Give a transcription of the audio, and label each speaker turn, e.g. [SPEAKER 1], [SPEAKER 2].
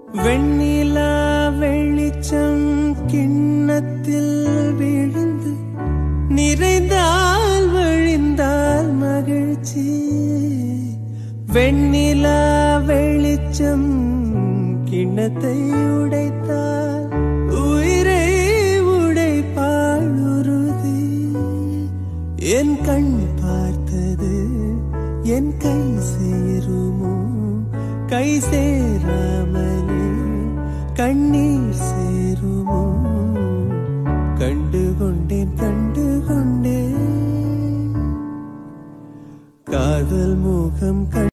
[SPEAKER 1] வெண்ணிலா வெளிச்சம் கிண்ணத்தில் விழுந்து நிறைந்தால் வழிந்தால் மகிழ்ச்சி வெண்ணிலா வெளிச்சம் கிண்ணத்தை உடைத்தால் உயிரை உடைப்பாள் உறுதி என் கண் பார்த்தது என் கை சேருமோ கை சேராமலே கண்ணீர் சேருமோ கண்டு கொண்டேன் கண்டு கொண்டேன் காதல் முகம் கண்டு